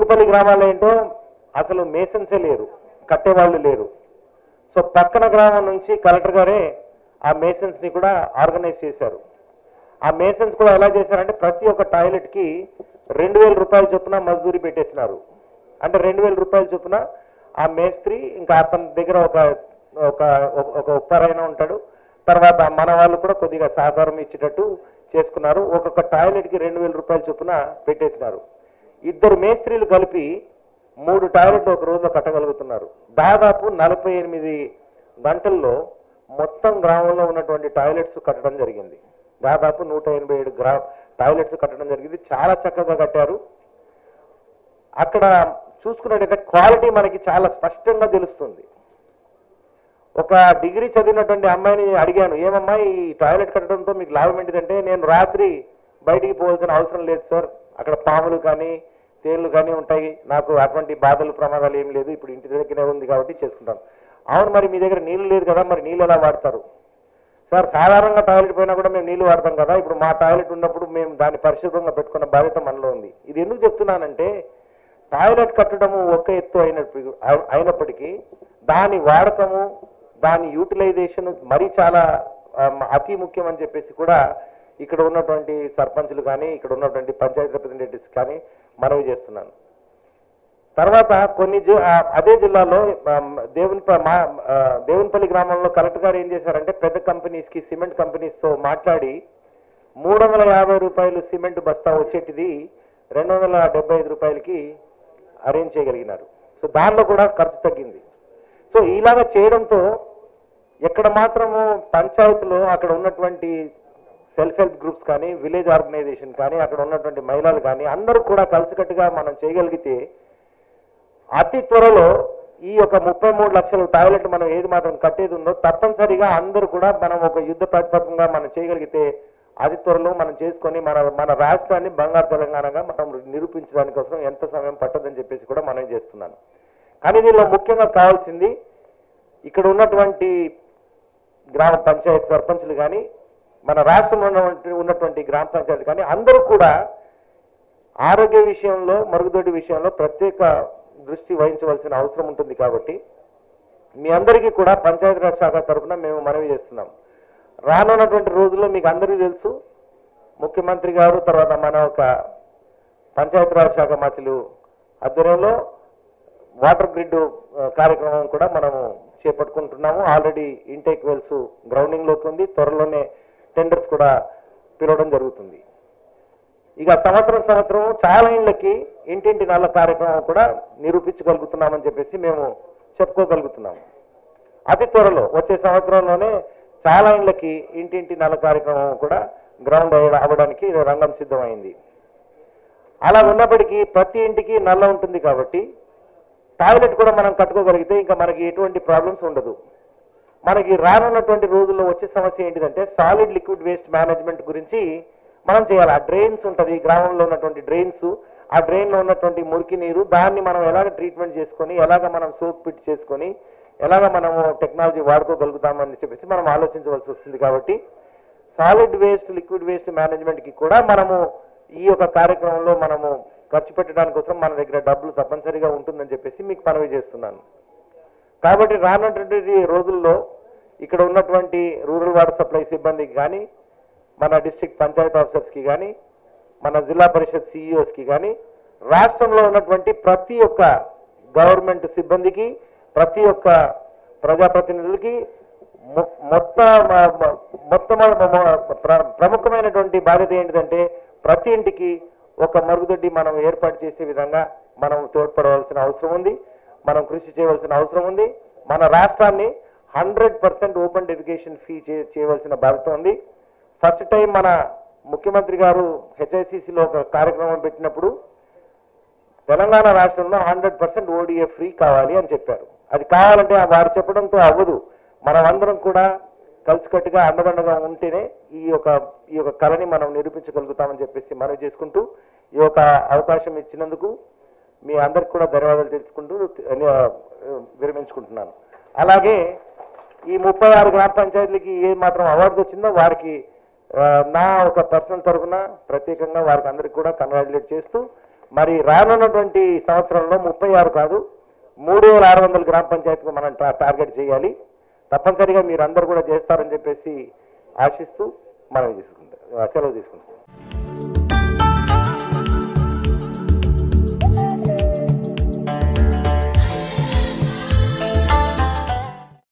దేవునిపల్లి గ్రామాలు ఏంటో అసలు మేసన్సే లేరు కట్టేవాళ్ళు లేరు సో పక్కన గ్రామం నుంచి కలెక్టర్ గారే ఆ మేసన్స్ ని కూడా ఆర్గనైజ్ చేశారు ఆ మేసన్స్ కూడా ఎలా చేశారంటే ప్రతి ఒక్క టాయిలెట్ కి రెండు వేల రూపాయల చొప్పున మజదూరి పెట్టేసినారు అంటే రెండు వేల రూపాయల చొప్పున ఆ మేస్త్రి ఇంకా అతని దగ్గర ఒక ఒక ఒక ఉప్పారైన ఉంటాడు తర్వాత మన వాళ్ళు కూడా కొద్దిగా సహకారం ఇచ్చేటట్టు చేసుకున్నారు ఒక్కొక్క టాయిలెట్ కి రెండు వేల రూపాయల చొప్పున పెట్టేసినారు ఇద్దరు మేస్త్రీలు కలిపి మూడు టాయిలెట్లు ఒక రోజులో కట్టగలుగుతున్నారు దాదాపు నలభై ఎనిమిది గంటల్లో మొత్తం గ్రామంలో ఉన్నటువంటి టాయిలెట్స్ కట్టడం జరిగింది దాదాపు నూట ఎనభై ఏడు గ్రా టాయిలెట్స్ కట్టడం జరిగింది చాలా చక్కగా కట్టారు అక్కడ చూసుకున్నట్టయితే క్వాలిటీ మనకి చాలా స్పష్టంగా తెలుస్తుంది ఒక డిగ్రీ చదివినటువంటి అమ్మాయిని అడిగాను ఏమమ్మా ఈ టాయిలెట్ కట్టడంతో మీకు లాభం ఏంటిదంటే నేను రాత్రి బయటికి పోవాల్సిన అవసరం లేదు సార్ అక్కడ పాములు కానీ తేళ్లు కానీ ఉంటాయి నాకు అటువంటి బాధలు ప్రమాదాలు ఏం లేదు ఇప్పుడు ఇంటి దగ్గరనే ఉంది కాబట్టి చేసుకుంటాను అవును మరి మీ దగ్గర నీళ్లు లేదు కదా మరి నీళ్ళు ఎలా వాడతారు సార్ సాధారణంగా టాయిలెట్ పోయినా కూడా మేము నీళ్లు వాడతాం కదా ఇప్పుడు మా టాయిలెట్ ఉన్నప్పుడు మేము దాన్ని పరిశుభ్రంగా పెట్టుకున్న బాధ్యత మనలో ఉంది ఇది ఎందుకు చెప్తున్నానంటే టాయిలెట్ కట్టడము ఒక ఎత్తు అయినప్పటికీ అయినప్పటికీ దాని వాడకము దాని యూటిలైజేషన్ మరీ చాలా ఆమ్, అతి ముఖ్యం అని చెప్పేసి కూడా ఇక్కడ ఉన్నటువంటి సర్పంచులు కానీ ఇక్కడ ఉన్నటువంటి పంచాయతీ రిప్రజెంటేటివ్స్ కానీ మనవి చేస్తున్నాను తర్వాత కొన్ని జి- ఆ, అదే జిల్లాలో ఆమ్, దేవుని మా ఆ, దేవునిపల్లి గ్రామంలో కలెక్టర్ గారు ఏం చేశారంటే పెద్ద కంపెనీస్ కి సిమెంట్ కంపెనీస్ తో మాట్లాడి మూడు వందల యాభై రూపాయలు సిమెంట్ బస్తా వచ్చేటిది రెండు వందల డెబ్బై ఐదు రూపాయలకి అరేంజ్ చేయగలిగినారు సో దానిలో కూడా ఖర్చు తగ్గింది సో ఇలాగా చేయడంతో ఎక్కడ మాత్రము పంచాయతీలో అక్కడ ఉన్నటువంటి సెల్ఫ్ హెల్ప్ గ్రూప్స్ కానీ విలేజ్ ఆర్గనైజేషన్ కానీ అక్కడ ఉన్నటువంటి మహిళలు కానీ అందరూ కూడా కలిసికట్టుగా మనం చేయగలిగితే అతి త్వరలో ఈ యొక్క ముప్పై మూడు లక్షల టాయిలెట్ మనం ఏది మాత్రం కట్టేది ఉందో తప్పనిసరిగా అందరూ కూడా మనం ఒక యుద్ధ ప్రాతిపదికంగా మనం చేయగలిగితే అతి త్వరలో మనం చేసుకొని మన మన రాష్ట్రాన్ని బంగారు తెలంగాణగా మనం నిరూపించడానికి కోసం ఎంత సమయం పట్టదని చెప్పేసి కూడా మనం చేస్తున్నాను కానీ దీనిలో ముఖ్యంగా కావాల్సింది ఇక్కడ ఉన్నటువంటి గ్రామ పంచాయత్ సర్పంచ్లు కానీ మన రాష్ట్రంలో ఉన్నటువంటి ఉన్నటువంటి గ్రామ పంచాయతీ కానీ అందరూ కూడా ఆరోగ్య విషయంలో మరుగుదొడ్డి విషయంలో ప్రత్యేక దృష్టి వహించవలసిన అవసరం ఉంటుంది కాబట్టి మీ అందరికీ కూడా పంచాయతీరాజ్ శాఖ తరఫున మేము మనవి చేస్తున్నాం రానున్నటువంటి రోజుల్లో మీకు అందరికీ తెలుసు ముఖ్యమంత్రి గారు తర్వాత మన ఒక పంచాయతీరాజ్ శాఖ మంత్రులు ఆధ్వర్యంలో వాటర్ గ్రిడ్ ఆ, కార్యక్రమం కూడా మనము చేపట్టుకుంటున్నాము ఆల్రెడీ ఇంటేక్ వెల్స్ గ్రౌండింగ్ లోకి ఉంది త్వరలోనే టెండర్స్ కూడా పిలవడం జరుగుతుంది ఇక సంవత్సరం సంవత్సరం చాలా ఇళ్ళకి ఇంటింటి నల్ల కార్యక్రమం కూడా నిరూపించగలుగుతున్నామని చెప్పేసి మేము చెప్పుకోగలుగుతున్నాము అతి త్వరలో వచ్చే సంవత్సరంలోనే చాలా ఇళ్ళకి ఇంటింటి నల్ల కార్యక్రమం కూడా గ్రౌండ్ అయ్య- అవ్వడానికి రంగం సిద్ధమైంది అలా ఉన్నప్పటికీ ప్రతి ఇంటికి నల్ల ఉంటుంది కాబట్టి టాయిలెట్ కూడా మనం కట్టుకోగలిగితే ఇంకా మనకి ఎటువంటి ప్రాబ్లమ్స్ ఉండదు మనకి రానున్నటువంటి రోజుల్లో వచ్చే సమస్య ఏంటిదంటే సాలిడ్ లిక్విడ్ వేస్ట్ మేనేజ్మెంట్ గురించి మనం చేయాలి ఆ డ్రైన్స్ ఉంటుంది గ్రామంలో ఉన్నటువంటి డ్రైన్స్ ఆ డ్రైన్ లో ఉన్నటువంటి మురికి నీరు దాన్ని మనం ఎలాగ ట్రీట్మెంట్ చేసుకొని ఎలాగ మనం సోప్ పిట్ చేసుకొని ఎలాగ మనము టెక్నాలజీ వాడుకోగలుగుతామని చెప్పేసి మనం ఆలోచించవలసి వస్తుంది కాబట్టి solid waste liquid waste management కి కూడా మనము ఈ యొక్క కార్యక్రమంలో మనము ఖర్చు పెట్టడానికి కోసం మన దగ్గర డబ్బులు తప్పనిసరిగా ఉంటుందని చెప్పేసి మీకు మనవి చేస్తున్నాను కాబట్టి రానున్నటువంటి రోజుల్లో ఇక్కడ ఉన్నటువంటి రూరల్ వాటర్ సప్లై సిబ్బందికి కానీ మన డిస్ట్రిక్ట్ పంచాయత్ ఆఫీసర్స్కి కానీ మన జిల్లా పరిషత్ సిఇఓస్కి కానీ రాష్ట్రంలో ఉన్నటువంటి ప్రతి ఒక్క గవర్నమెంట్ సిబ్బందికి ప్రతి ఒక్క ప్రజాప్రతినిధులకి మొ- మొత్తం మ- మ- మొత్తం మ- ప్ర- ప్రముఖమైనటువంటి బాధ్యత ఏంటిదంటే ప్రతి ఇంటికి ఒక మరుగుదొడ్డి మనం ఏర్పాటు చేసే విధంగా మనం తోడ్పడవలసిన అవసరం ఉంది మనం కృషి చేయవలసిన అవసరం ఉంది మన రాష్ట్రాన్ని hundred percent open defecation free చేయవలసిన బాధ్యత ఉంది ఫస్ట్ టైం మన ముఖ్యమంత్రి గారు హెచ్ఐసిసిలో ఒక కార్యక్రమం పెట్టినప్పుడు తెలంగాణ రాష్ట్రంలో హండ్రెడ్ పర్సెంట్ ఓడిఏ ఫ్రీ కావాలి అని చెప్పారు అది కావాలంటే వారు చెప్పడంతో అవ్వదు మనమందరం కూడా కలిసికట్టుగా అండదండగా ఉంటేనే ఈ యొక్క ఈ యొక్క కళని మనం నిరూపించగలుగుతామని చెప్పేసి మనవి చేసుకుంటూ ఈ యొక్క అవకాశం ఇచ్చినందుకు మీ అందరికి కూడా ధన్యవాదాలు తెలుసుకుంటూ ఆ, విరమించుకుంటున్నాను అలాగే ఈ ముప్పై ఆరు గ్రామ పంచాయతీలకి ఏ మాత్రం అవార్డు వచ్చిందో వారికి ఆ, నా ఒక పర్సనల్ తరఫున ప్రత్యేకంగా వారికి అందరికి కూడా కంగ్రాచులేట్ చేస్తూ మరి రానున్నటువంటి సంవత్సరంలో ముప్పై ఆరు కాదు మూడు వేల ఆరు వందల గ్రామ పంచాయతీకి మనం టా- టార్గెట్ చేయాలి తప్పనిసరిగా మీరు అందరూ కూడా చేస్తారని చెప్పేసి ఆశిస్తూ మనం తీసుకుంటాం సెలవు తీసుకుంటాం